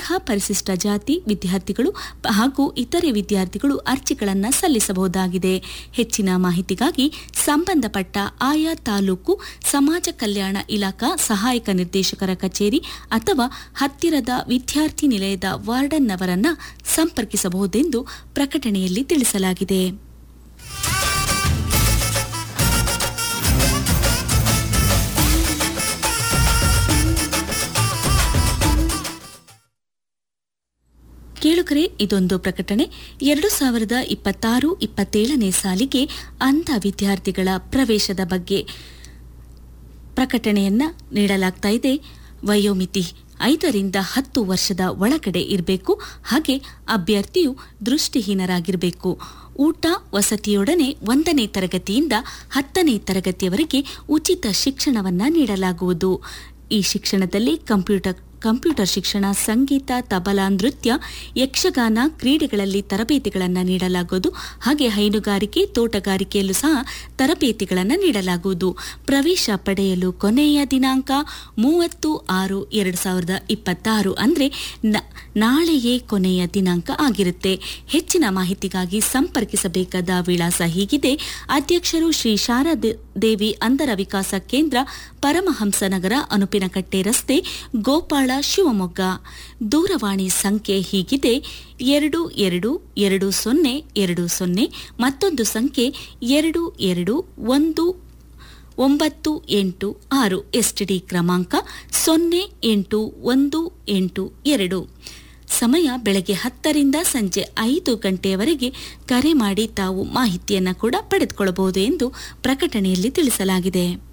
ಅರ್ಹ ಪರಿಶಿಷ್ಟ ಜಾತಿ ವಿದ್ಯಾರ್ಥಿಗಳು ಹಾಗೂ ಇತರೆ ವಿದ್ಯಾರ್ಥಿಗಳು ಅರ್ಜಿಗಳನ್ನು ಸಲ್ಲಿಸಬಹುದಾಗಿದೆ ಹೆಚ್ಚಿನ ಮಾಹಿತಿಗಾಗಿ ಸಂಬಂಧಪಟ್ಟ ಆಯಾ ತಾಲೂಕು ಸಮಾಜ ಕಲ್ಯಾಣ ಇಲಾಖಾ ಸಹಾಯಕ ನಿರ್ದೇಶಕರ ಕಚೇರಿ ಅಥವಾ ಹತ್ತಿರದ ವಿದ್ಯಾರ್ಥಿ ನಿಲಯದ ವಾರ್ಡನ್ನವರನ್ನ ಸಂಪರ್ಕಿಸಬಹುದೆಂದು ಪ್ರಕಟಣೆಯಲ್ಲಿ ತಿಳಿಸಲಾಗಿದೆ ಕೇಳುಗರೆ ಇದೊಂದು ಪ್ರಕಟಣೆ ಎರಡು ಸಾವಿರದ ಇಪ್ಪತ್ತಾರು ಇಪ್ಪತ್ತೇಳನೇ ಸಾಲಿಗೆ ಅಂಧ ವಿದ್ಯಾರ್ಥಿಗಳ ಪ್ರವೇಶದ ಬಗ್ಗೆ ಪ್ರಕಟಣೆಯನ್ನ ನೀಡಲಾಗ್ತಾ ಇದೆ ವಯೋಮಿತಿ ಐದರಿಂದ ಹತ್ತು ವರ್ಷದ ಒಳಗಡೆ ಇರಬೇಕು ಹಾಗೆ ಅಭ್ಯರ್ಥಿಯು ದೃಷ್ಟಿಹೀನರಾಗಿರಬೇಕು ಊಟ ವಸತಿಯೊಡನೆ ಒಂದನೇ ತರಗತಿಯಿಂದ ಹತ್ತನೇ ತರಗತಿಯವರೆಗೆ ಉಚಿತ ಶಿಕ್ಷಣವನ್ನ ನೀಡಲಾಗುವುದು ಈ ಶಿಕ್ಷಣದಲ್ಲಿ ಕಂಪ್ಯೂಟರ್ ಕಂಪ್ಯೂಟರ್ ಶಿಕ್ಷಣ ಸಂಗೀತ ತಬಲಾ ನೃತ್ಯ ಯಕ್ಷಗಾನ ಕ್ರೀಡೆಗಳಲ್ಲಿ ತರಬೇತಿಗಳನ್ನು ನೀಡಲಾಗುವುದು ಹಾಗೆ ಹೈನುಗಾರಿಕೆ ತೋಟಗಾರಿಕೆಯಲ್ಲೂ ಸಹ ತರಬೇತಿಗಳನ್ನು ನೀಡಲಾಗುವುದು ಪ್ರವೇಶ ಪಡೆಯಲು ಕೊನೆಯ ದಿನಾಂಕ ಮೂವತ್ತು ಆರು ಎರಡು ಸಾವಿರದ ಇಪ್ಪತ್ತಾರು ಅಂದರೆ ನಾಳೆಯೇ ಕೊನೆಯ ದಿನಾಂಕ ಆಗಿರುತ್ತೆ ಹೆಚ್ಚಿನ ಮಾಹಿತಿಗಾಗಿ ಸಂಪರ್ಕಿಸಬೇಕಾದ ವಿಳಾಸ ಹೀಗಿದೆ ಅಧ್ಯಕ್ಷರು ಶ್ರೀ ಶಾರದಾ ದೇವಿ ಅಂಧರ ವಿಕಾಸ ಕೇಂದ್ರ ಪರಮಹಂಸನಗರ ಅನುಪಿನಕಟ್ಟೆ ರಸ್ತೆ ಗೋಪಾಳ ಶಿವಮೊಗ್ಗ ದೂರವಾಣಿ ಸಂಖ್ಯೆ ಹೀಗಿದೆ ಎರಡು ಎರಡು ಎರಡು ಸೊನ್ನೆ ಎರಡು ಸೊನ್ನೆ ಮತ್ತೊಂದು ಸಂಖ್ಯೆ ಎರಡು ಎರಡು ಒಂದು ಒಂಬತ್ತು ಎಂಟು ಆರು ಎಸ್ಟಿಡಿ ಕ್ರಮಾಂಕ ಸೊನ್ನೆ ಎಂಟು ಒಂದು ಎಂಟು ಎರಡು ಸಮಯ ಬೆಳಗ್ಗೆ ಹತ್ತರಿಂದ ಸಂಜೆ ಐದು ಗಂಟೆಯವರೆಗೆ ಕರೆ ಮಾಡಿ ತಾವು ಮಾಹಿತಿಯನ್ನು ಕೂಡ ಪಡೆದುಕೊಳ್ಳಬಹುದು ಎಂದು ಪ್ರಕಟಣೆಯಲ್ಲಿ ತಿಳಿಸಲಾಗಿದೆ